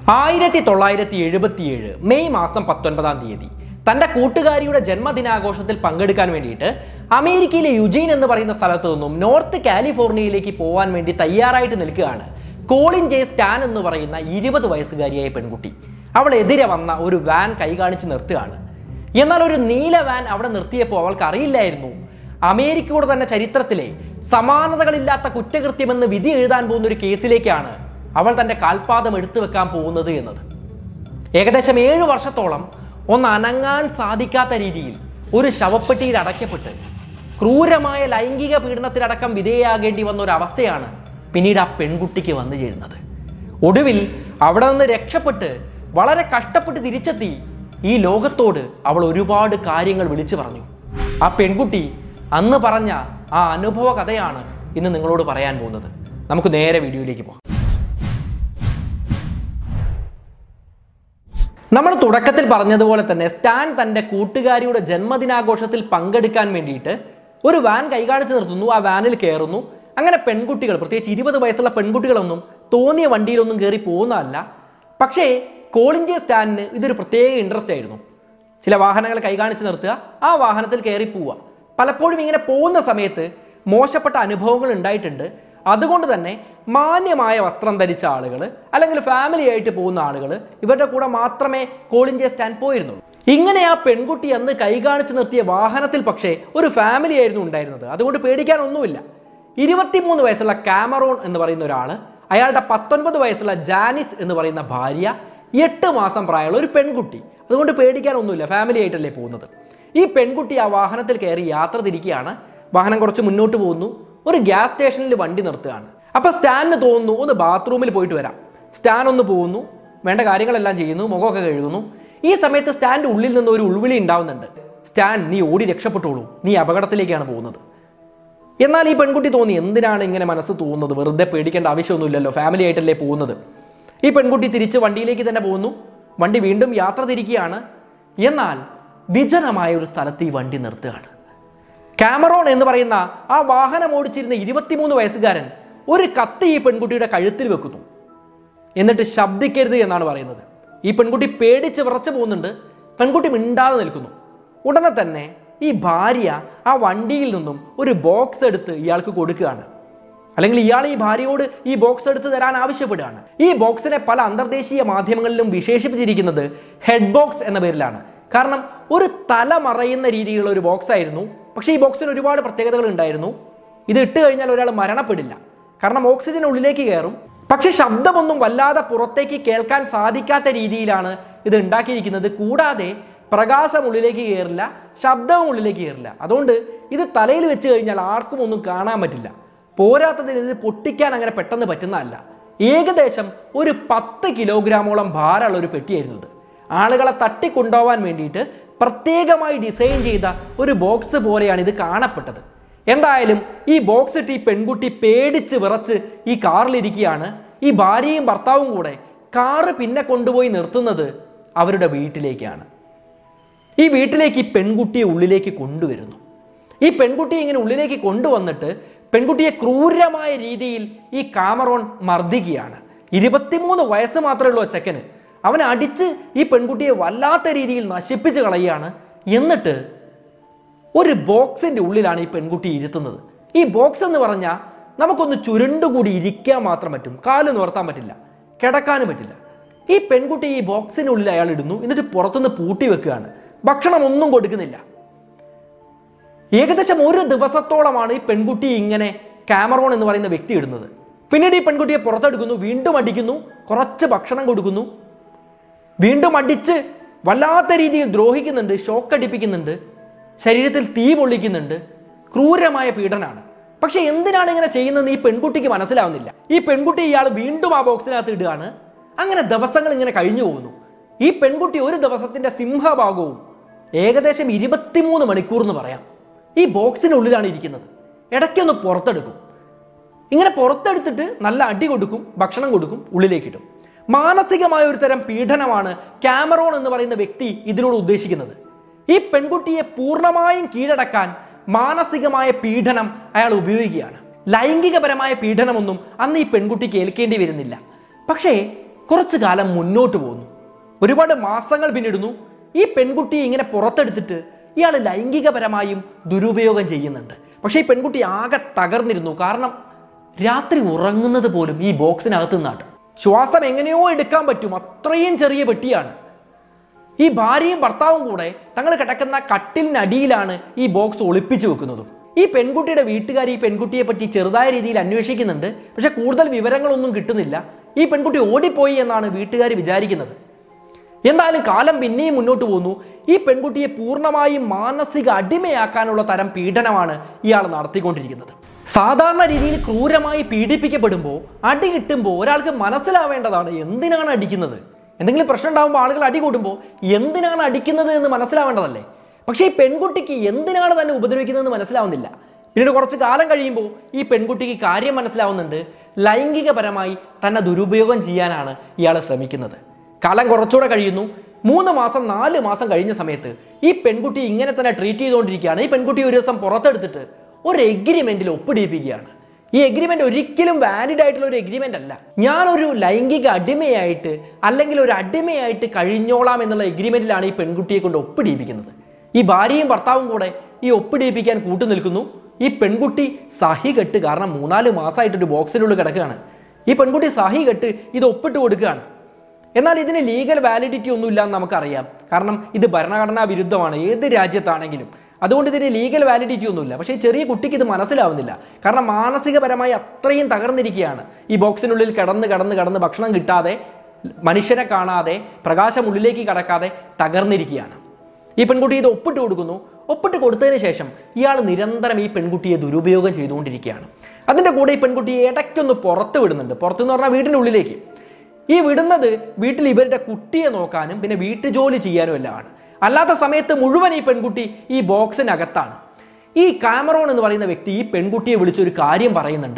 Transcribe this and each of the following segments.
ആയിരത്തി തൊള്ളായിരത്തി എഴുപത്തിയേഴ് മെയ് മാസം പത്തൊൻപതാം തീയതി തന്റെ കൂട്ടുകാരിയുടെ ജന്മദിനാഘോഷത്തിൽ പങ്കെടുക്കാൻ വേണ്ടിയിട്ട് അമേരിക്കയിലെ യുജീൻ എന്ന് പറയുന്ന സ്ഥലത്ത് നിന്നും നോർത്ത് കാലിഫോർണിയയിലേക്ക് പോകാൻ വേണ്ടി തയ്യാറായിട്ട് നിൽക്കുകയാണ് കോളിൻ ജെ സ്റ്റാൻ എന്ന് പറയുന്ന ഇരുപത് വയസ്സുകാരിയായ പെൺകുട്ടി അവൾ എതിരെ വന്ന ഒരു വാൻ കൈ കാണിച്ച് നിർത്തുകയാണ് എന്നാൽ ഒരു നീല വാൻ അവിടെ നിർത്തിയപ്പോൾ അവൾക്ക് അറിയില്ലായിരുന്നു അമേരിക്കയുടെ തന്നെ ചരിത്രത്തിലെ സമാനതകളില്ലാത്ത കുറ്റകൃത്യമെന്ന് വിധി എഴുതാൻ പോകുന്ന ഒരു കേസിലേക്കാണ് അവൾ തന്റെ കാൽപാദം എടുത്തു വെക്കാൻ പോകുന്നത് എന്നത് ഏകദേശം ഏഴു വർഷത്തോളം ഒന്ന് അനങ്ങാൻ സാധിക്കാത്ത രീതിയിൽ ഒരു ശവപ്പെട്ടിയിൽ അടയ്ക്കപ്പെട്ട് ക്രൂരമായ ലൈംഗിക പീഡനത്തിലടക്കം വിധേയയാകേണ്ടി വന്ന ഒരു അവസ്ഥയാണ് പിന്നീട് ആ പെൺകുട്ടിക്ക് വന്നു ചേരുന്നത് ഒടുവിൽ അവിടെ നിന്ന് രക്ഷപ്പെട്ട് വളരെ കഷ്ടപ്പെട്ട് തിരിച്ചെത്തി ഈ ലോകത്തോട് അവൾ ഒരുപാട് കാര്യങ്ങൾ വിളിച്ചു പറഞ്ഞു ആ പെൺകുട്ടി അന്ന് പറഞ്ഞ ആ അനുഭവ കഥയാണ് ഇന്ന് നിങ്ങളോട് പറയാൻ പോകുന്നത് നമുക്ക് നേരെ വീഡിയോയിലേക്ക് പോകാം നമ്മൾ തുടക്കത്തിൽ പറഞ്ഞതുപോലെ തന്നെ സ്റ്റാൻ തൻ്റെ കൂട്ടുകാരിയുടെ ജന്മദിനാഘോഷത്തിൽ പങ്കെടുക്കാൻ വേണ്ടിയിട്ട് ഒരു വാൻ കൈകാണിച്ച് നിർത്തുന്നു ആ വാനിൽ കയറുന്നു അങ്ങനെ പെൺകുട്ടികൾ പ്രത്യേകിച്ച് ഇരുപത് വയസ്സുള്ള പെൺകുട്ടികളൊന്നും തോന്നിയ വണ്ടിയിലൊന്നും കയറി പോകുന്നതല്ല പക്ഷേ കോളിഞ്ചെ സ്റ്റാനിന് ഇതൊരു പ്രത്യേക ഇൻട്രസ്റ്റ് ആയിരുന്നു ചില വാഹനങ്ങൾ കൈകാണിച്ച് നിർത്തുക ആ വാഹനത്തിൽ കയറി പോവുക പലപ്പോഴും ഇങ്ങനെ പോകുന്ന സമയത്ത് മോശപ്പെട്ട അനുഭവങ്ങൾ ഉണ്ടായിട്ടുണ്ട് അതുകൊണ്ട് തന്നെ മാന്യമായ വസ്ത്രം ധരിച്ച ആളുകൾ അല്ലെങ്കിൽ ഫാമിലി ആയിട്ട് പോകുന്ന ആളുകൾ ഇവരുടെ കൂടെ മാത്രമേ കോളിഞ്ചെ സ്റ്റാൻഡ് പോയിരുന്നുള്ളൂ ഇങ്ങനെ ആ പെൺകുട്ടി അന്ന് കൈകാണിച്ച് നിർത്തിയ വാഹനത്തിൽ പക്ഷേ ഒരു ഫാമിലി ആയിരുന്നു ഉണ്ടായിരുന്നത് അതുകൊണ്ട് പേടിക്കാനൊന്നുമില്ല ഇരുപത്തിമൂന്ന് വയസ്സുള്ള കാമറോൺ എന്ന് പറയുന്ന ഒരാൾ അയാളുടെ പത്തൊൻപത് വയസ്സുള്ള ജാനിസ് എന്ന് പറയുന്ന ഭാര്യ എട്ട് മാസം പ്രായമുള്ള ഒരു പെൺകുട്ടി അതുകൊണ്ട് പേടിക്കാനൊന്നുമില്ല ഫാമിലി ആയിട്ടല്ലേ പോകുന്നത് ഈ പെൺകുട്ടി ആ വാഹനത്തിൽ കയറി യാത്ര തിരിക്കുകയാണ് വാഹനം കുറച്ച് മുന്നോട്ട് പോകുന്നു ഒരു ഗ്യാസ് സ്റ്റേഷനിൽ വണ്ടി നിർത്തുകയാണ് അപ്പൊ സ്റ്റാനിന് തോന്നുന്നു ഒന്ന് ബാത്റൂമിൽ പോയിട്ട് വരാം സ്റ്റാൻ ഒന്ന് പോകുന്നു വേണ്ട കാര്യങ്ങളെല്ലാം ചെയ്യുന്നു മുഖമൊക്കെ കഴുകുന്നു ഈ സമയത്ത് സ്റ്റാൻഡ് ഉള്ളിൽ നിന്ന് ഒരു ഉൾവിളി ഉണ്ടാവുന്നുണ്ട് സ്റ്റാൻ നീ ഓടി രക്ഷപ്പെട്ടോളൂ നീ അപകടത്തിലേക്കാണ് പോകുന്നത് എന്നാൽ ഈ പെൺകുട്ടി തോന്നി എന്തിനാണ് ഇങ്ങനെ മനസ്സ് തോന്നുന്നത് വെറുതെ പേടിക്കേണ്ട ആവശ്യമൊന്നുമില്ലല്ലോ ഫാമിലി ആയിട്ടല്ലേ പോകുന്നത് ഈ പെൺകുട്ടി തിരിച്ച് വണ്ടിയിലേക്ക് തന്നെ പോകുന്നു വണ്ടി വീണ്ടും യാത്ര തിരിക്കുകയാണ് എന്നാൽ വിജനമായ ഒരു സ്ഥലത്ത് ഈ വണ്ടി നിർത്തുകയാണ് കാമറോൺ എന്ന് പറയുന്ന ആ വാഹനം ഓടിച്ചിരുന്ന ഇരുപത്തിമൂന്ന് വയസ്സുകാരൻ ഒരു കത്തി ഈ പെൺകുട്ടിയുടെ കഴുത്തിൽ വെക്കുന്നു എന്നിട്ട് ശബ്ദിക്കരുത് എന്നാണ് പറയുന്നത് ഈ പെൺകുട്ടി പേടിച്ച് വിറച്ചു പോകുന്നുണ്ട് പെൺകുട്ടി മിണ്ടാതെ നിൽക്കുന്നു ഉടനെ തന്നെ ഈ ഭാര്യ ആ വണ്ടിയിൽ നിന്നും ഒരു ബോക്സ് എടുത്ത് ഇയാൾക്ക് കൊടുക്കുകയാണ് അല്ലെങ്കിൽ ഇയാൾ ഈ ഭാര്യയോട് ഈ ബോക്സ് എടുത്ത് തരാൻ ആവശ്യപ്പെടുകയാണ് ഈ ബോക്സിനെ പല അന്തർദേശീയ മാധ്യമങ്ങളിലും വിശേഷിപ്പിച്ചിരിക്കുന്നത് ഹെഡ് ബോക്സ് എന്ന പേരിലാണ് കാരണം ഒരു തല മറയുന്ന രീതിയിലുള്ള ഒരു ബോക്സ് ആയിരുന്നു പക്ഷേ ഈ ബോക്സിന് ഒരുപാട് പ്രത്യേകതകൾ ഉണ്ടായിരുന്നു ഇത് ഇട്ട് കഴിഞ്ഞാൽ ഒരാൾ മരണപ്പെടില്ല കാരണം ഓക്സിജൻ ഉള്ളിലേക്ക് കയറും പക്ഷെ ശബ്ദമൊന്നും വല്ലാതെ പുറത്തേക്ക് കേൾക്കാൻ സാധിക്കാത്ത രീതിയിലാണ് ഇത് ഉണ്ടാക്കിയിരിക്കുന്നത് കൂടാതെ പ്രകാശം ഉള്ളിലേക്ക് കയറില്ല ശബ്ദവും ഉള്ളിലേക്ക് കയറില്ല അതുകൊണ്ട് ഇത് തലയിൽ വെച്ച് കഴിഞ്ഞാൽ ആർക്കും ഒന്നും കാണാൻ പറ്റില്ല പോരാത്തതിന് ഇത് പൊട്ടിക്കാൻ അങ്ങനെ പെട്ടെന്ന് പറ്റുന്നതല്ല ഏകദേശം ഒരു പത്ത് കിലോഗ്രാമോളം ഭാരമുള്ള ഒരു പെട്ടിയായിരുന്നു ഇത് ആളുകളെ തട്ടിക്കൊണ്ടുപോകാൻ വേണ്ടിയിട്ട് പ്രത്യേകമായി ഡിസൈൻ ചെയ്ത ഒരു ബോക്സ് പോലെയാണ് ഇത് കാണപ്പെട്ടത് എന്തായാലും ഈ ബോക്സ് ഇട്ട് ഈ പെൺകുട്ടി പേടിച്ച് വിറച്ച് ഈ കാറിലിരിക്കുകയാണ് ഈ ഭാര്യയും ഭർത്താവും കൂടെ കാറ് പിന്നെ കൊണ്ടുപോയി നിർത്തുന്നത് അവരുടെ വീട്ടിലേക്കാണ് ഈ വീട്ടിലേക്ക് ഈ പെൺകുട്ടിയെ ഉള്ളിലേക്ക് കൊണ്ടുവരുന്നു ഈ പെൺകുട്ടിയെ ഇങ്ങനെ ഉള്ളിലേക്ക് കൊണ്ടുവന്നിട്ട് പെൺകുട്ടിയെ ക്രൂരമായ രീതിയിൽ ഈ കാമറോൺ മർദ്ദിക്കുകയാണ് ഇരുപത്തിമൂന്ന് വയസ്സ് മാത്രമേ ഉള്ളൂ ആ ചെക്കന് അവൻ അടിച്ച് ഈ പെൺകുട്ടിയെ വല്ലാത്ത രീതിയിൽ നശിപ്പിച്ച് കളയുകയാണ് എന്നിട്ട് ഒരു ബോക്സിന്റെ ഉള്ളിലാണ് ഈ പെൺകുട്ടി ഇരുത്തുന്നത് ഈ ബോക്സ് എന്ന് പറഞ്ഞാൽ നമുക്കൊന്ന് ചുരുണ്ടുകൂടി ഇരിക്കാൻ മാത്രം പറ്റും കാല് നിവർത്താൻ പറ്റില്ല കിടക്കാനും പറ്റില്ല ഈ പെൺകുട്ടി ഈ ബോക്സിനുള്ളിൽ അയാൾ ഇടുന്നു എന്നിട്ട് പുറത്തുനിന്ന് പൂട്ടി വെക്കുകയാണ് ഭക്ഷണം ഒന്നും കൊടുക്കുന്നില്ല ഏകദേശം ഒരു ദിവസത്തോളമാണ് ഈ പെൺകുട്ടി ഇങ്ങനെ കാമറോൺ എന്ന് പറയുന്ന വ്യക്തി ഇടുന്നത് പിന്നീട് ഈ പെൺകുട്ടിയെ പുറത്തെടുക്കുന്നു വീണ്ടും അടിക്കുന്നു കുറച്ച് ഭക്ഷണം കൊടുക്കുന്നു വീണ്ടും അടിച്ച് വല്ലാത്ത രീതിയിൽ ദ്രോഹിക്കുന്നുണ്ട് ഷോക്ക് അടിപ്പിക്കുന്നുണ്ട് ശരീരത്തിൽ തീ പൊള്ളിക്കുന്നുണ്ട് ക്രൂരമായ പീഡനാണ് പക്ഷെ എന്തിനാണ് ഇങ്ങനെ ചെയ്യുന്നതെന്ന് ഈ പെൺകുട്ടിക്ക് മനസ്സിലാവുന്നില്ല ഈ പെൺകുട്ടി ഇയാൾ വീണ്ടും ആ ബോക്സിനകത്ത് ഇടുകയാണ് അങ്ങനെ ദിവസങ്ങൾ ഇങ്ങനെ കഴിഞ്ഞു പോകുന്നു ഈ പെൺകുട്ടി ഒരു ദിവസത്തിന്റെ സിംഹഭാഗവും ഏകദേശം ഇരുപത്തിമൂന്ന് മണിക്കൂർ എന്ന് പറയാം ഈ ബോക്സിനുള്ളിലാണ് ഇരിക്കുന്നത് ഇടയ്ക്കൊന്ന് പുറത്തെടുക്കും ഇങ്ങനെ പുറത്തെടുത്തിട്ട് നല്ല അടി കൊടുക്കും ഭക്ഷണം കൊടുക്കും ഉള്ളിലേക്ക് ഇടും മാനസികമായ ഒരു തരം പീഡനമാണ് കാമറോൺ എന്ന് പറയുന്ന വ്യക്തി ഇതിലൂടെ ഉദ്ദേശിക്കുന്നത് ഈ പെൺകുട്ടിയെ പൂർണ്ണമായും കീഴടക്കാൻ മാനസികമായ പീഡനം അയാൾ ഉപയോഗിക്കുകയാണ് ലൈംഗികപരമായ പീഡനമൊന്നും അന്ന് ഈ പെൺകുട്ടിക്ക് ഏൽക്കേണ്ടി വരുന്നില്ല പക്ഷേ കുറച്ചു കാലം മുന്നോട്ട് പോകുന്നു ഒരുപാട് മാസങ്ങൾ പിന്നിടുന്നു ഈ പെൺകുട്ടിയെ ഇങ്ങനെ പുറത്തെടുത്തിട്ട് ഇയാൾ ലൈംഗികപരമായും ദുരുപയോഗം ചെയ്യുന്നുണ്ട് പക്ഷേ ഈ പെൺകുട്ടി ആകെ തകർന്നിരുന്നു കാരണം രാത്രി ഉറങ്ങുന്നത് പോലും ഈ ബോക്സിനകത്ത് നിന്നാണ് ശ്വാസം എങ്ങനെയോ എടുക്കാൻ പറ്റും അത്രയും ചെറിയ പെട്ടിയാണ് ഈ ഭാര്യയും ഭർത്താവും കൂടെ തങ്ങൾ കിടക്കുന്ന കട്ടിലിനടിയിലാണ് ഈ ബോക്സ് ഒളിപ്പിച്ചു വെക്കുന്നതും ഈ പെൺകുട്ടിയുടെ വീട്ടുകാർ ഈ പെൺകുട്ടിയെ പറ്റി ചെറുതായ രീതിയിൽ അന്വേഷിക്കുന്നുണ്ട് പക്ഷെ കൂടുതൽ വിവരങ്ങളൊന്നും കിട്ടുന്നില്ല ഈ പെൺകുട്ടി ഓടിപ്പോയി എന്നാണ് വീട്ടുകാർ വിചാരിക്കുന്നത് എന്തായാലും കാലം പിന്നെയും മുന്നോട്ട് പോകുന്നു ഈ പെൺകുട്ടിയെ പൂർണ്ണമായും മാനസിക അടിമയാക്കാനുള്ള തരം പീഡനമാണ് ഇയാൾ നടത്തിക്കൊണ്ടിരിക്കുന്നത് സാധാരണ രീതിയിൽ ക്രൂരമായി പീഡിപ്പിക്കപ്പെടുമ്പോൾ അടി കിട്ടുമ്പോൾ ഒരാൾക്ക് മനസ്സിലാവേണ്ടതാണ് എന്തിനാണ് അടിക്കുന്നത് എന്തെങ്കിലും പ്രശ്നം ഉണ്ടാകുമ്പോൾ ആളുകൾ അടി കൂടുമ്പോൾ എന്തിനാണ് അടിക്കുന്നത് എന്ന് മനസ്സിലാവേണ്ടതല്ലേ പക്ഷേ ഈ പെൺകുട്ടിക്ക് എന്തിനാണ് തന്നെ ഉപദ്രവിക്കുന്നതെന്ന് മനസ്സിലാവുന്നില്ല പിന്നീട് കുറച്ച് കാലം കഴിയുമ്പോൾ ഈ പെൺകുട്ടിക്ക് കാര്യം മനസ്സിലാവുന്നുണ്ട് ലൈംഗികപരമായി തന്നെ ദുരുപയോഗം ചെയ്യാനാണ് ഇയാൾ ശ്രമിക്കുന്നത് കാലം കുറച്ചുകൂടെ കഴിയുന്നു മൂന്ന് മാസം നാല് മാസം കഴിഞ്ഞ സമയത്ത് ഈ പെൺകുട്ടി ഇങ്ങനെ തന്നെ ട്രീറ്റ് ചെയ്തുകൊണ്ടിരിക്കുകയാണ് ഈ പെൺകുട്ടി ഒരു ദിവസം പുറത്തെടുത്തിട്ട് ഒരു എഗ്രിമെന്റിൽ ഒപ്പിടിപ്പിക്കുകയാണ് ഈ എഗ്രിമെന്റ് ഒരിക്കലും വാലിഡ് ആയിട്ടുള്ള ഒരു എഗ്രിമെന്റ് അല്ല ഞാനൊരു ലൈംഗിക അടിമയായിട്ട് അല്ലെങ്കിൽ ഒരു അടിമയായിട്ട് കഴിഞ്ഞോളാം എന്നുള്ള എഗ്രിമെന്റിലാണ് ഈ പെൺകുട്ടിയെ കൊണ്ട് ഒപ്പിടിപ്പിക്കുന്നത് ഈ ഭാര്യയും ഭർത്താവും കൂടെ ഈ ഒപ്പിടിപ്പിക്കാൻ കൂട്ടു നിൽക്കുന്നു ഈ പെൺകുട്ടി സഹി കെട്ട് കാരണം മൂന്നാല് മാസമായിട്ട് ഒരു ബോക്സിനുള്ളിൽ കിടക്കുകയാണ് ഈ പെൺകുട്ടി സഹി കെട്ട് ഇത് ഒപ്പിട്ട് കൊടുക്കുകയാണ് എന്നാൽ ഇതിന് ലീഗൽ വാലിഡിറ്റി ഒന്നുമില്ല എന്ന് നമുക്കറിയാം കാരണം ഇത് ഭരണഘടനാ വിരുദ്ധമാണ് ഏത് രാജ്യത്താണെങ്കിലും അതുകൊണ്ട് ഇതിന് ലീഗൽ വാലിഡിറ്റി ഒന്നുമില്ല പക്ഷേ ഈ ചെറിയ കുട്ടിക്ക് ഇത് മനസ്സിലാവുന്നില്ല കാരണം മാനസികപരമായി അത്രയും തകർന്നിരിക്കുകയാണ് ഈ ബോക്സിനുള്ളിൽ കിടന്ന് കിടന്ന് കിടന്ന് ഭക്ഷണം കിട്ടാതെ മനുഷ്യനെ കാണാതെ പ്രകാശം ഉള്ളിലേക്ക് കടക്കാതെ തകർന്നിരിക്കുകയാണ് ഈ പെൺകുട്ടി ഇത് ഒപ്പിട്ട് കൊടുക്കുന്നു ഒപ്പിട്ട് കൊടുത്തതിന് ശേഷം ഇയാൾ നിരന്തരം ഈ പെൺകുട്ടിയെ ദുരുപയോഗം ചെയ്തുകൊണ്ടിരിക്കുകയാണ് അതിൻ്റെ കൂടെ ഈ പെൺകുട്ടിയെ ഇടയ്ക്കൊന്ന് പുറത്ത് വിടുന്നുണ്ട് പുറത്തെന്ന് പറഞ്ഞാൽ വീടിൻ്റെ ഉള്ളിലേക്ക് ഈ വിടുന്നത് വീട്ടിൽ ഇവരുടെ കുട്ടിയെ നോക്കാനും പിന്നെ വീട്ടുജോലി ചെയ്യാനും എല്ലാം ആണ് അല്ലാത്ത സമയത്ത് മുഴുവൻ ഈ പെൺകുട്ടി ഈ ബോക്സിനകത്താണ് ഈ കാമറോൺ എന്ന് പറയുന്ന വ്യക്തി ഈ പെൺകുട്ടിയെ വിളിച്ചൊരു കാര്യം പറയുന്നുണ്ട്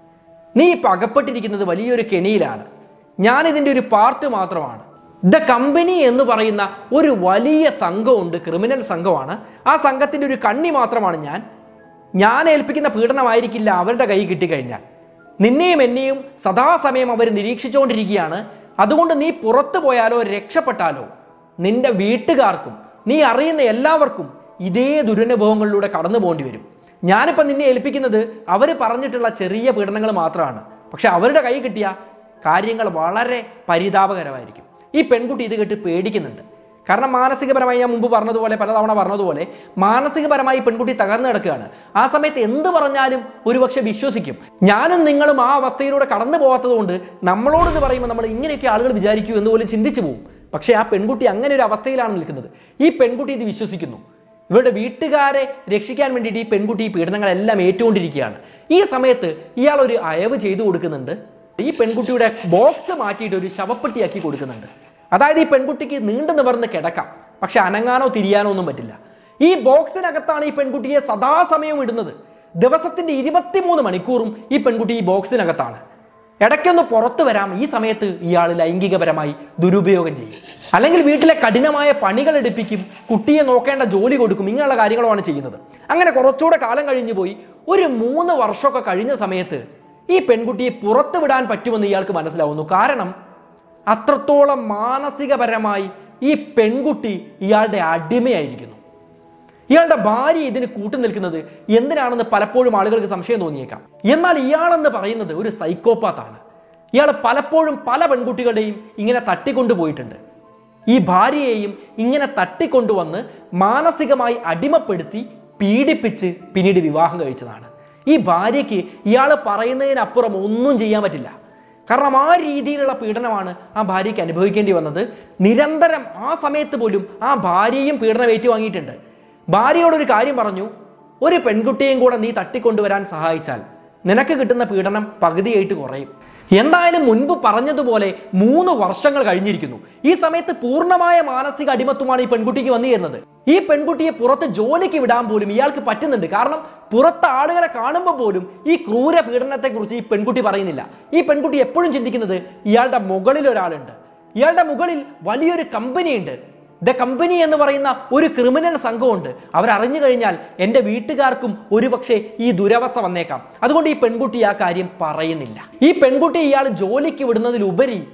നീ ഇപ്പം അകപ്പെട്ടിരിക്കുന്നത് വലിയൊരു കെണിയിലാണ് ഞാനിതിൻ്റെ ഒരു പാർട്ട് മാത്രമാണ് ദ കമ്പനി എന്ന് പറയുന്ന ഒരു വലിയ സംഘമുണ്ട് ക്രിമിനൽ സംഘമാണ് ആ സംഘത്തിൻ്റെ ഒരു കണ്ണി മാത്രമാണ് ഞാൻ ഞാൻ ഏൽപ്പിക്കുന്ന പീഡനമായിരിക്കില്ല അവരുടെ കൈ കിട്ടിക്കഴിഞ്ഞാൽ നിന്നെയും എന്നെയും സദാസമയം അവർ നിരീക്ഷിച്ചുകൊണ്ടിരിക്കുകയാണ് അതുകൊണ്ട് നീ പുറത്തു പോയാലോ രക്ഷപ്പെട്ടാലോ നിന്റെ വീട്ടുകാർക്കും നീ അറിയുന്ന എല്ലാവർക്കും ഇതേ ദുരനുഭവങ്ങളിലൂടെ കടന്നു പോകേണ്ടി വരും ഞാനിപ്പോൾ നിന്നെ ഏൽപ്പിക്കുന്നത് അവർ പറഞ്ഞിട്ടുള്ള ചെറിയ പീഡനങ്ങൾ മാത്രമാണ് പക്ഷെ അവരുടെ കൈ കിട്ടിയ കാര്യങ്ങൾ വളരെ പരിതാപകരമായിരിക്കും ഈ പെൺകുട്ടി ഇത് കേട്ട് പേടിക്കുന്നുണ്ട് കാരണം മാനസികപരമായി ഞാൻ മുമ്പ് പറഞ്ഞതുപോലെ പലതവണ പറഞ്ഞതുപോലെ മാനസികപരമായി ഈ പെൺകുട്ടി തകർന്നു കിടക്കുകയാണ് ആ സമയത്ത് എന്ത് പറഞ്ഞാലും ഒരുപക്ഷെ വിശ്വസിക്കും ഞാനും നിങ്ങളും ആ അവസ്ഥയിലൂടെ കടന്നു പോകാത്തത് കൊണ്ട് നമ്മളോട് ഇത് പറയുമ്പോൾ നമ്മൾ ഇങ്ങനെയൊക്കെ ആളുകൾ വിചാരിക്കൂ എന്ന് പോലും ചിന്തിച്ചു പോകും പക്ഷേ ആ പെൺകുട്ടി അങ്ങനെ ഒരു അവസ്ഥയിലാണ് നിൽക്കുന്നത് ഈ പെൺകുട്ടി ഇത് വിശ്വസിക്കുന്നു ഇവരുടെ വീട്ടുകാരെ രക്ഷിക്കാൻ വേണ്ടിയിട്ട് ഈ പെൺകുട്ടി ഈ പീഡനങ്ങളെല്ലാം ഏറ്റുകൊണ്ടിരിക്കുകയാണ് ഈ സമയത്ത് ഇയാൾ ഒരു അയവ് ചെയ്തു കൊടുക്കുന്നുണ്ട് ഈ പെൺകുട്ടിയുടെ ബോക്സ് മാറ്റിയിട്ട് ഒരു ശവപ്പെട്ടിയാക്കി കൊടുക്കുന്നുണ്ട് അതായത് ഈ പെൺകുട്ടിക്ക് നീണ്ടു നിവർന്ന് കിടക്കാം പക്ഷെ അനങ്ങാനോ തിരിയാനോ ഒന്നും പറ്റില്ല ഈ ബോക്സിനകത്താണ് ഈ പെൺകുട്ടിയെ സദാസമയം ഇടുന്നത് ദിവസത്തിന്റെ ഇരുപത്തിമൂന്ന് മണിക്കൂറും ഈ പെൺകുട്ടി ഈ ബോക്സിനകത്താണ് ഇടയ്ക്കൊന്ന് പുറത്തു വരാം ഈ സമയത്ത് ഇയാൾ ലൈംഗികപരമായി ദുരുപയോഗം ചെയ്യും അല്ലെങ്കിൽ വീട്ടിലെ കഠിനമായ പണികൾ എടുപ്പിക്കും കുട്ടിയെ നോക്കേണ്ട ജോലി കൊടുക്കും ഇങ്ങനെയുള്ള കാര്യങ്ങളുമാണ് ചെയ്യുന്നത് അങ്ങനെ കുറച്ചുകൂടെ കാലം കഴിഞ്ഞു പോയി ഒരു മൂന്ന് വർഷമൊക്കെ കഴിഞ്ഞ സമയത്ത് ഈ പെൺകുട്ടിയെ പുറത്തു വിടാൻ പറ്റുമെന്ന് ഇയാൾക്ക് മനസ്സിലാവുന്നു കാരണം അത്രത്തോളം മാനസികപരമായി ഈ പെൺകുട്ടി ഇയാളുടെ അടിമയായിരിക്കുന്നു ഇയാളുടെ ഭാര്യ ഇതിന് കൂട്ടു നിൽക്കുന്നത് എന്തിനാണെന്ന് പലപ്പോഴും ആളുകൾക്ക് സംശയം തോന്നിയേക്കാം എന്നാൽ ഇയാളെന്ന് പറയുന്നത് ഒരു സൈക്കോപാത്താണ് ഇയാൾ പലപ്പോഴും പല പെൺകുട്ടികളുടെയും ഇങ്ങനെ തട്ടിക്കൊണ്ടുപോയിട്ടുണ്ട് ഈ ഭാര്യയെയും ഇങ്ങനെ തട്ടിക്കൊണ്ടുവന്ന് മാനസികമായി അടിമപ്പെടുത്തി പീഡിപ്പിച്ച് പിന്നീട് വിവാഹം കഴിച്ചതാണ് ഈ ഭാര്യയ്ക്ക് ഇയാൾ പറയുന്നതിനപ്പുറം ഒന്നും ചെയ്യാൻ പറ്റില്ല കാരണം ആ രീതിയിലുള്ള പീഡനമാണ് ആ ഭാര്യയ്ക്ക് അനുഭവിക്കേണ്ടി വന്നത് നിരന്തരം ആ സമയത്ത് പോലും ആ ഭാര്യയും പീഡനം ഏറ്റുവാങ്ങിയിട്ടുണ്ട് ഭാര്യയോടൊരു കാര്യം പറഞ്ഞു ഒരു പെൺകുട്ടിയെയും കൂടെ നീ തട്ടിക്കൊണ്ടുവരാൻ സഹായിച്ചാൽ നിനക്ക് കിട്ടുന്ന പീഡനം പകുതിയായിട്ട് കുറയും എന്തായാലും മുൻപ് പറഞ്ഞതുപോലെ മൂന്ന് വർഷങ്ങൾ കഴിഞ്ഞിരിക്കുന്നു ഈ സമയത്ത് പൂർണ്ണമായ മാനസിക അടിമത്വമാണ് ഈ പെൺകുട്ടിക്ക് വന്നു ചേരുന്നത് ഈ പെൺകുട്ടിയെ പുറത്ത് ജോലിക്ക് വിടാൻ പോലും ഇയാൾക്ക് പറ്റുന്നുണ്ട് കാരണം പുറത്ത് ആളുകളെ കാണുമ്പോൾ പോലും ഈ ക്രൂര പീഡനത്തെക്കുറിച്ച് ഈ പെൺകുട്ടി പറയുന്നില്ല ഈ പെൺകുട്ടി എപ്പോഴും ചിന്തിക്കുന്നത് ഇയാളുടെ മുകളിൽ ഒരാളുണ്ട് ഇയാളുടെ മുകളിൽ വലിയൊരു കമ്പനിയുണ്ട് ദ കമ്പനി എന്ന് പറയുന്ന ഒരു ക്രിമിനൽ സംഘമുണ്ട് അവരറിഞ്ഞു കഴിഞ്ഞാൽ എൻ്റെ വീട്ടുകാർക്കും ഒരുപക്ഷെ ഈ ദുരവസ്ഥ വന്നേക്കാം അതുകൊണ്ട് ഈ പെൺകുട്ടി ആ കാര്യം പറയുന്നില്ല ഈ പെൺകുട്ടി ഇയാൾ ജോലിക്ക് വിടുന്നതിലുപരി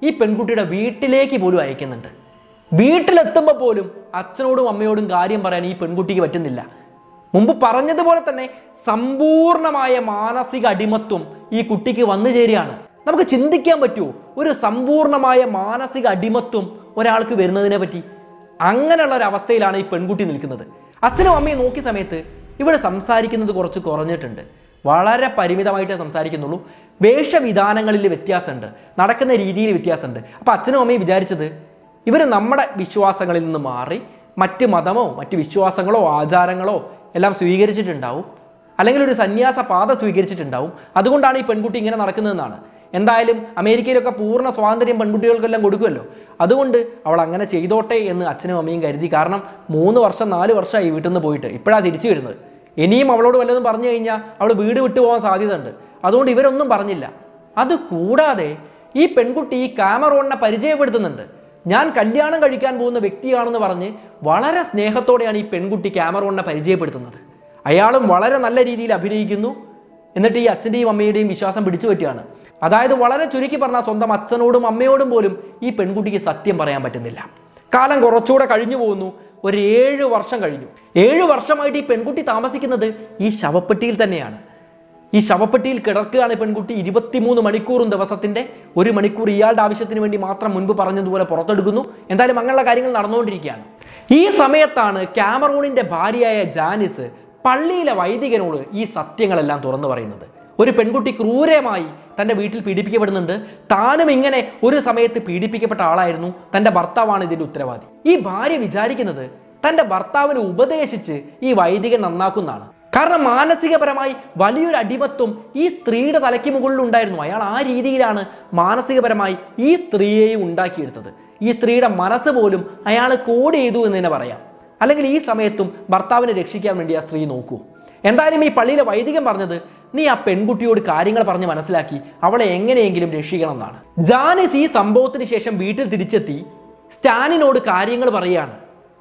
ഈ പെൺകുട്ടിയുടെ വീട്ടിലേക്ക് പോലും അയക്കുന്നുണ്ട് വീട്ടിലെത്തുമ്പോൾ പോലും അച്ഛനോടും അമ്മയോടും കാര്യം പറയാൻ ഈ പെൺകുട്ടിക്ക് പറ്റുന്നില്ല മുമ്പ് പറഞ്ഞതുപോലെ തന്നെ സമ്പൂർണമായ മാനസിക അടിമത്വം ഈ കുട്ടിക്ക് വന്നു ചേരുകയാണ് നമുക്ക് ചിന്തിക്കാൻ പറ്റുമോ ഒരു സമ്പൂർണമായ മാനസിക അടിമത്വം ഒരാൾക്ക് വരുന്നതിനെ പറ്റി അങ്ങനെയുള്ള ഒരു അവസ്ഥയിലാണ് ഈ പെൺകുട്ടി നിൽക്കുന്നത് അച്ഛനും അമ്മയും നോക്കിയ സമയത്ത് ഇവിടെ സംസാരിക്കുന്നത് കുറച്ച് കുറഞ്ഞിട്ടുണ്ട് വളരെ പരിമിതമായിട്ടേ സംസാരിക്കുന്നുള്ളൂ വേഷവിധാനങ്ങളിൽ വ്യത്യാസമുണ്ട് നടക്കുന്ന രീതിയിൽ വ്യത്യാസമുണ്ട് അപ്പോൾ അച്ഛനും അമ്മയും വിചാരിച്ചത് ഇവർ നമ്മുടെ വിശ്വാസങ്ങളിൽ നിന്ന് മാറി മറ്റ് മതമോ മറ്റ് വിശ്വാസങ്ങളോ ആചാരങ്ങളോ എല്ലാം സ്വീകരിച്ചിട്ടുണ്ടാവും അല്ലെങ്കിൽ ഒരു സന്യാസ പാത സ്വീകരിച്ചിട്ടുണ്ടാവും അതുകൊണ്ടാണ് ഈ പെൺകുട്ടി ഇങ്ങനെ നടക്കുന്നതെന്നാണ് എന്തായാലും അമേരിക്കയിലൊക്കെ പൂർണ്ണ സ്വാതന്ത്ര്യം പെൺകുട്ടികൾക്കെല്ലാം കൊടുക്കുമല്ലോ അതുകൊണ്ട് അവൾ അങ്ങനെ ചെയ്തോട്ടെ എന്ന് അച്ഛനും അമ്മയും കരുതി കാരണം മൂന്ന് വർഷം നാല് വർഷമായി വീട്ടിൽ നിന്ന് പോയിട്ട് ഇപ്പോഴാണ് തിരിച്ചു വരുന്നത് ഇനിയും അവളോട് വല്ലതും പറഞ്ഞു കഴിഞ്ഞാൽ അവൾ വീട് വിട്ടു പോകാൻ സാധ്യതയുണ്ട് അതുകൊണ്ട് ഇവരൊന്നും പറഞ്ഞില്ല അത് കൂടാതെ ഈ പെൺകുട്ടി ഈ കാമറോണിനെ പരിചയപ്പെടുത്തുന്നുണ്ട് ഞാൻ കല്യാണം കഴിക്കാൻ പോകുന്ന വ്യക്തിയാണെന്ന് പറഞ്ഞ് വളരെ സ്നേഹത്തോടെയാണ് ഈ പെൺകുട്ടി ക്യാമറോണിനെ പരിചയപ്പെടുത്തുന്നത് അയാളും വളരെ നല്ല രീതിയിൽ അഭിനയിക്കുന്നു എന്നിട്ട് ഈ അച്ഛൻ്റെയും അമ്മയുടെയും വിശ്വാസം പിടിച്ചു പറ്റുകയാണ് അതായത് വളരെ ചുരുക്കി പറഞ്ഞാൽ സ്വന്തം അച്ഛനോടും അമ്മയോടും പോലും ഈ പെൺകുട്ടിക്ക് സത്യം പറയാൻ പറ്റുന്നില്ല കാലം കുറച്ചുകൂടെ കഴിഞ്ഞു പോകുന്നു ഒരു ഏഴ് വർഷം കഴിഞ്ഞു ഏഴ് വർഷമായിട്ട് ഈ പെൺകുട്ടി താമസിക്കുന്നത് ഈ ശവപ്പെട്ടിയിൽ തന്നെയാണ് ഈ ശവപ്പെട്ടിയിൽ കിടക്കുകയാണ് ഈ പെൺകുട്ടി ഇരുപത്തിമൂന്ന് മണിക്കൂറും ദിവസത്തിന്റെ ഒരു മണിക്കൂർ ഇയാളുടെ ആവശ്യത്തിന് വേണ്ടി മാത്രം മുൻപ് പറഞ്ഞതുപോലെ പുറത്തെടുക്കുന്നു എന്തായാലും അങ്ങനെയുള്ള കാര്യങ്ങൾ നടന്നുകൊണ്ടിരിക്കുകയാണ് ഈ സമയത്താണ് ക്യാമറൂണിന്റെ ഭാര്യയായ ജാനിസ് പള്ളിയിലെ വൈദികനോട് ഈ സത്യങ്ങളെല്ലാം തുറന്നു പറയുന്നത് ഒരു പെൺകുട്ടി ക്രൂരമായി തൻ്റെ വീട്ടിൽ പീഡിപ്പിക്കപ്പെടുന്നുണ്ട് താനും ഇങ്ങനെ ഒരു സമയത്ത് പീഡിപ്പിക്കപ്പെട്ട ആളായിരുന്നു തൻ്റെ ഭർത്താവാണ് ഇതിൻ്റെ ഉത്തരവാദി ഈ ഭാര്യ വിചാരിക്കുന്നത് തൻ്റെ ഭർത്താവിനെ ഉപദേശിച്ച് ഈ വൈദികൻ നന്നാക്കുന്നതാണ് കാരണം മാനസികപരമായി വലിയൊരു അടിമത്വം ഈ സ്ത്രീയുടെ തലയ്ക്ക് മുകളിൽ ഉണ്ടായിരുന്നു അയാൾ ആ രീതിയിലാണ് മാനസികപരമായി ഈ സ്ത്രീയെയും ഉണ്ടാക്കിയെടുത്തത് ഈ സ്ത്രീയുടെ മനസ്സ് പോലും അയാൾ കോഡ് ചെയ്തു എന്ന് തന്നെ പറയാം അല്ലെങ്കിൽ ഈ സമയത്തും ഭർത്താവിനെ രക്ഷിക്കാൻ വേണ്ടി ആ സ്ത്രീ നോക്കൂ എന്തായാലും ഈ പള്ളിയിലെ വൈദികൻ പറഞ്ഞത് നീ ആ പെൺകുട്ടിയോട് കാര്യങ്ങൾ പറഞ്ഞ് മനസ്സിലാക്കി അവളെ എങ്ങനെയെങ്കിലും രക്ഷിക്കണം എന്നാണ് ജാനിസ് ഈ സംഭവത്തിന് ശേഷം വീട്ടിൽ തിരിച്ചെത്തി സ്റ്റാനിനോട് കാര്യങ്ങൾ പറയുകയാണ്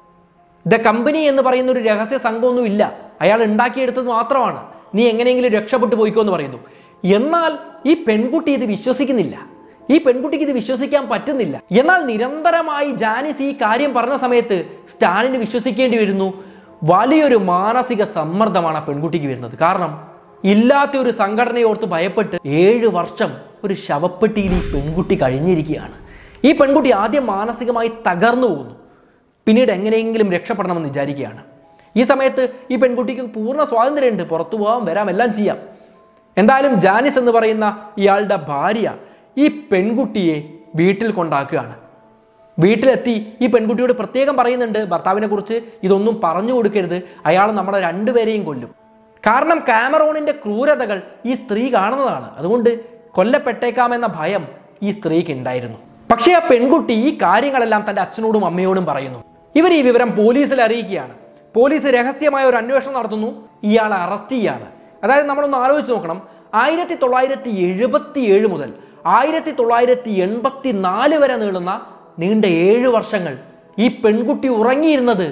ദ കമ്പനി എന്ന് പറയുന്ന ഒരു രഹസ്യ സംഘമൊന്നും ഇല്ല അയാൾ ഉണ്ടാക്കിയെടുത്തത് മാത്രമാണ് നീ എങ്ങനെയെങ്കിലും രക്ഷപ്പെട്ടു പോയിക്കോ എന്ന് പറയുന്നു എന്നാൽ ഈ പെൺകുട്ടി ഇത് വിശ്വസിക്കുന്നില്ല ഈ പെൺകുട്ടിക്ക് ഇത് വിശ്വസിക്കാൻ പറ്റുന്നില്ല എന്നാൽ നിരന്തരമായി ജാനിസ് ഈ കാര്യം പറഞ്ഞ സമയത്ത് സ്റ്റാലിന് വിശ്വസിക്കേണ്ടി വരുന്നു വലിയൊരു മാനസിക സമ്മർദ്ദമാണ് ആ പെൺകുട്ടിക്ക് വരുന്നത് കാരണം ഇല്ലാത്ത ഒരു സംഘടനയോർത്ത് ഭയപ്പെട്ട് ഏഴ് വർഷം ഒരു ശവപ്പെട്ടിയിൽ ഈ പെൺകുട്ടി കഴിഞ്ഞിരിക്കുകയാണ് ഈ പെൺകുട്ടി ആദ്യം മാനസികമായി തകർന്നു പോകുന്നു പിന്നീട് എങ്ങനെയെങ്കിലും രക്ഷപ്പെടണമെന്ന് വിചാരിക്കുകയാണ് ഈ സമയത്ത് ഈ പെൺകുട്ടിക്ക് പൂർണ്ണ സ്വാതന്ത്ര്യമുണ്ട് പുറത്തു പോകാം വരാം എല്ലാം ചെയ്യാം എന്തായാലും ജാനിസ് എന്ന് പറയുന്ന ഇയാളുടെ ഭാര്യ ഈ പെൺകുട്ടിയെ വീട്ടിൽ കൊണ്ടാക്കുകയാണ് വീട്ടിലെത്തി ഈ പെൺകുട്ടിയോട് പ്രത്യേകം പറയുന്നുണ്ട് ഭർത്താവിനെ കുറിച്ച് ഇതൊന്നും പറഞ്ഞു കൊടുക്കരുത് അയാൾ നമ്മളെ രണ്ടുപേരെയും കൊല്ലും കാരണം കാമറോണിന്റെ ക്രൂരതകൾ ഈ സ്ത്രീ കാണുന്നതാണ് അതുകൊണ്ട് കൊല്ലപ്പെട്ടേക്കാമെന്ന ഭയം ഈ സ്ത്രീക്ക് ഉണ്ടായിരുന്നു പക്ഷേ ആ പെൺകുട്ടി ഈ കാര്യങ്ങളെല്ലാം തന്റെ അച്ഛനോടും അമ്മയോടും പറയുന്നു ഇവർ ഈ വിവരം പോലീസിൽ അറിയിക്കുകയാണ് പോലീസ് രഹസ്യമായ ഒരു അന്വേഷണം നടത്തുന്നു ഇയാളെ അറസ്റ്റ് ചെയ്യാണ് അതായത് നമ്മളൊന്ന് ആലോചിച്ച് നോക്കണം ആയിരത്തി തൊള്ളായിരത്തി എഴുപത്തി ഏഴ് മുതൽ ആയിരത്തി തൊള്ളായിരത്തി എൺപത്തി നാല് വരെ നീളുന്ന നീണ്ട ഏഴ് വർഷങ്ങൾ ഈ പെൺകുട്ടി ഉറങ്ങിയിരുന്നത്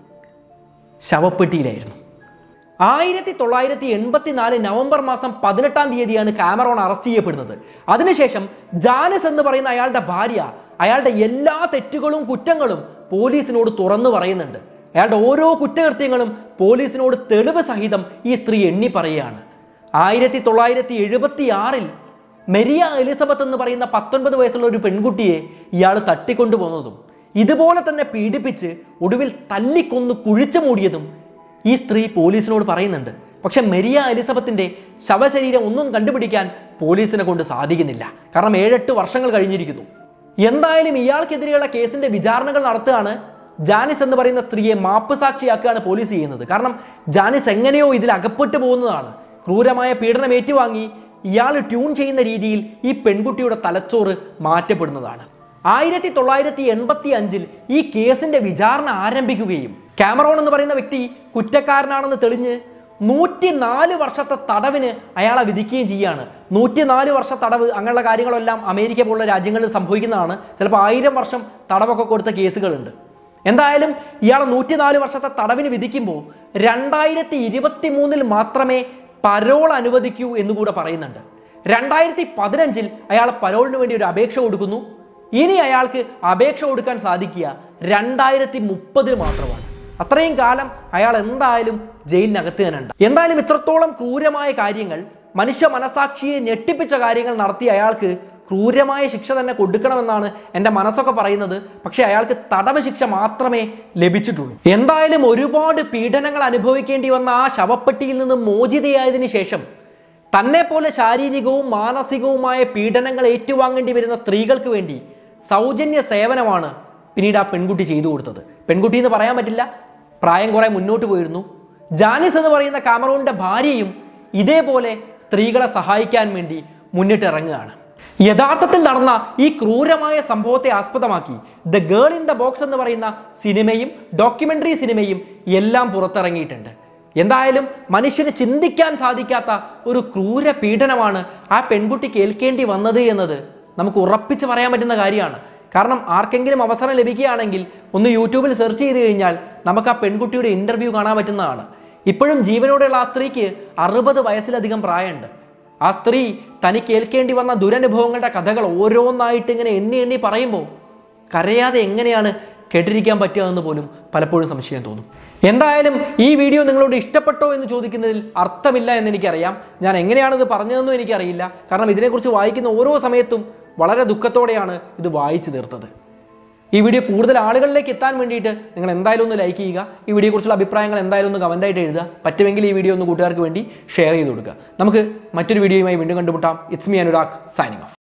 ശവപ്പെട്ടിയിലായിരുന്നു ആയിരത്തി തൊള്ളായിരത്തി എൺപത്തിനാല് നവംബർ മാസം പതിനെട്ടാം തീയതിയാണ് കാമറോൺ അറസ്റ്റ് ചെയ്യപ്പെടുന്നത് അതിനുശേഷം ജാനിസ് എന്ന് പറയുന്ന അയാളുടെ ഭാര്യ അയാളുടെ എല്ലാ തെറ്റുകളും കുറ്റങ്ങളും പോലീസിനോട് തുറന്നു പറയുന്നുണ്ട് അയാളുടെ ഓരോ കുറ്റകൃത്യങ്ങളും പോലീസിനോട് തെളിവ് സഹിതം ഈ സ്ത്രീ എണ്ണി പറയുകയാണ് ആയിരത്തി തൊള്ളായിരത്തി എഴുപത്തി ആറിൽ മെരിയ എലിസബത്ത് എന്ന് പറയുന്ന പത്തൊൻപത് വയസ്സുള്ള ഒരു പെൺകുട്ടിയെ ഇയാൾ തട്ടിക്കൊണ്ടുപോകുന്നതും ഇതുപോലെ തന്നെ പീഡിപ്പിച്ച് ഒടുവിൽ തല്ലിക്കൊന്ന് കുഴിച്ചു മൂടിയതും ഈ സ്ത്രീ പോലീസിനോട് പറയുന്നുണ്ട് പക്ഷെ മെരിയ എലിസബത്തിന്റെ ശവശരീരം ഒന്നും കണ്ടുപിടിക്കാൻ പോലീസിനെ കൊണ്ട് സാധിക്കുന്നില്ല കാരണം ഏഴെട്ട് വർഷങ്ങൾ കഴിഞ്ഞിരിക്കുന്നു എന്തായാലും ഇയാൾക്കെതിരെയുള്ള കേസിന്റെ വിചാരണകൾ നടത്തുകയാണ് ജാനിസ് എന്ന് പറയുന്ന സ്ത്രീയെ മാപ്പ് സാക്ഷിയാക്കുകയാണ് പോലീസ് ചെയ്യുന്നത് കാരണം ജാനിസ് എങ്ങനെയോ ഇതിൽ അകപ്പെട്ടു പോകുന്നതാണ് ക്രൂരമായ പീഡനം ഏറ്റുവാങ്ങി ഇയാൾ ട്യൂൺ ചെയ്യുന്ന രീതിയിൽ ഈ പെൺകുട്ടിയുടെ തലച്ചോറ് മാറ്റപ്പെടുന്നതാണ് ആയിരത്തി തൊള്ളായിരത്തി എൺപത്തി അഞ്ചിൽ ഈ കേസിന്റെ വിചാരണ ആരംഭിക്കുകയും കാമറോൺ എന്ന് പറയുന്ന വ്യക്തി കുറ്റക്കാരനാണെന്ന് തെളിഞ്ഞ് നൂറ്റിനാല് വർഷത്തെ തടവിന് അയാളെ വിധിക്കുകയും ചെയ്യുകയാണ് നൂറ്റിനാല് വർഷ തടവ് അങ്ങനെയുള്ള കാര്യങ്ങളെല്ലാം അമേരിക്ക പോലുള്ള രാജ്യങ്ങളിൽ സംഭവിക്കുന്നതാണ് ചിലപ്പോൾ ആയിരം വർഷം തടവൊക്കെ കൊടുത്ത കേസുകളുണ്ട് എന്തായാലും ഇയാളെ നൂറ്റിനാല് വർഷത്തെ തടവിന് വിധിക്കുമ്പോൾ രണ്ടായിരത്തി ഇരുപത്തി മൂന്നിൽ മാത്രമേ പരോൾ അനുവദിക്കൂ എന്നുകൂടെ പറയുന്നുണ്ട് രണ്ടായിരത്തി പതിനഞ്ചിൽ അയാൾ പരോളിന് വേണ്ടി ഒരു അപേക്ഷ കൊടുക്കുന്നു ഇനി അയാൾക്ക് അപേക്ഷ കൊടുക്കാൻ സാധിക്കുക രണ്ടായിരത്തി മുപ്പതിൽ മാത്രമാണ് അത്രയും കാലം അയാൾ എന്തായാലും ജയിലിനകത്ത് തന്നെ ഉണ്ട് എന്തായാലും ഇത്രത്തോളം ക്രൂരമായ കാര്യങ്ങൾ മനുഷ്യ മനസാക്ഷിയെ ഞെട്ടിപ്പിച്ച കാര്യങ്ങൾ നടത്തിയ അയാൾക്ക് ക്രൂരമായ ശിക്ഷ തന്നെ കൊടുക്കണമെന്നാണ് എൻ്റെ മനസ്സൊക്കെ പറയുന്നത് പക്ഷേ അയാൾക്ക് തടവ് ശിക്ഷ മാത്രമേ ലഭിച്ചിട്ടുള്ളൂ എന്തായാലും ഒരുപാട് പീഡനങ്ങൾ അനുഭവിക്കേണ്ടി വന്ന ആ ശവപ്പെട്ടിയിൽ നിന്ന് മോചിതയായതിനു ശേഷം തന്നെ പോലെ ശാരീരികവും മാനസികവുമായ പീഡനങ്ങൾ ഏറ്റുവാങ്ങേണ്ടി വരുന്ന സ്ത്രീകൾക്ക് വേണ്ടി സൗജന്യ സേവനമാണ് പിന്നീട് ആ പെൺകുട്ടി ചെയ്തു കൊടുത്തത് പെൺകുട്ടി എന്ന് പറയാൻ പറ്റില്ല പ്രായം കുറെ മുന്നോട്ട് പോയിരുന്നു ജാനിസ് എന്ന് പറയുന്ന കാമറൂണിന്റെ ഭാര്യയും ഇതേപോലെ സ്ത്രീകളെ സഹായിക്കാൻ വേണ്ടി മുന്നിട്ടിറങ്ങുകയാണ് യഥാർത്ഥത്തിൽ നടന്ന ഈ ക്രൂരമായ സംഭവത്തെ ആസ്പദമാക്കി the girl in the box എന്ന് പറയുന്ന സിനിമയും ഡോക്യുമെന്ററി സിനിമയും എല്ലാം പുറത്തിറങ്ങിയിട്ടുണ്ട് എന്തായാലും മനുഷ്യന് ചിന്തിക്കാൻ സാധിക്കാത്ത ഒരു ക്രൂര പീഡനമാണ് ആ പെൺകുട്ടി കേൾക്കേണ്ടി വന്നത് എന്നത് നമുക്ക് ഉറപ്പിച്ച് പറയാൻ പറ്റുന്ന കാര്യമാണ് കാരണം ആർക്കെങ്കിലും അവസരം ലഭിക്കുകയാണെങ്കിൽ ഒന്ന് യൂട്യൂബിൽ സെർച്ച് ചെയ്ത് കഴിഞ്ഞാൽ നമുക്ക് ആ പെൺകുട്ടിയുടെ ഇന്റർവ്യൂ കാണാൻ പറ്റുന്നതാണ് ഇപ്പോഴും ജീവനോടെയുള്ള ആ സ്ത്രീക്ക് അറുപത് വയസ്സിലധികം പ്രായമുണ്ട് ആ സ്ത്രീ തനിക്ക് ഏൽക്കേണ്ടി വന്ന ദുരനുഭവങ്ങളുടെ കഥകൾ ഓരോന്നായിട്ട് ഇങ്ങനെ എണ്ണി എണ്ണി പറയുമ്പോൾ കരയാതെ എങ്ങനെയാണ് കേട്ടിരിക്കാൻ പറ്റുക എന്ന് പോലും പലപ്പോഴും സംശയം തോന്നും എന്തായാലും ഈ വീഡിയോ നിങ്ങളോട് ഇഷ്ടപ്പെട്ടോ എന്ന് ചോദിക്കുന്നതിൽ അർത്ഥമില്ല എന്ന് എനിക്കറിയാം ഞാൻ എങ്ങനെയാണ് ഇത് പറഞ്ഞതെന്നും എനിക്കറിയില്ല കാരണം ഇതിനെക്കുറിച്ച് വായിക്കുന്ന ഓരോ സമയത്തും വളരെ ദുഃഖത്തോടെയാണ് ഇത് വായിച്ചു തീർത്തത് ഈ വീഡിയോ കൂടുതൽ ആളുകളിലേക്ക് എത്താൻ വേണ്ടിയിട്ട് നിങ്ങൾ എന്തായാലും ഒന്ന് ലൈക്ക് ചെയ്യുക ഈ വീഡിയോയെക്കുറിച്ചുള്ള അഭിപ്രായങ്ങൾ എന്തായാലും ഒന്ന് കമൻറ്റായിട്ട് എഴുതുക പറ്റുമെങ്കിൽ ഈ വീഡിയോ ഒന്ന് കൂട്ടുകാർക്ക് വേണ്ടി ഷെയർ ചെയ്ത് കൊടുക്കുക നമുക്ക് മറ്റൊരു വീഡിയോയുമായി വീണ്ടും കണ്ടുമുട്ടാം it's me Anurag signing of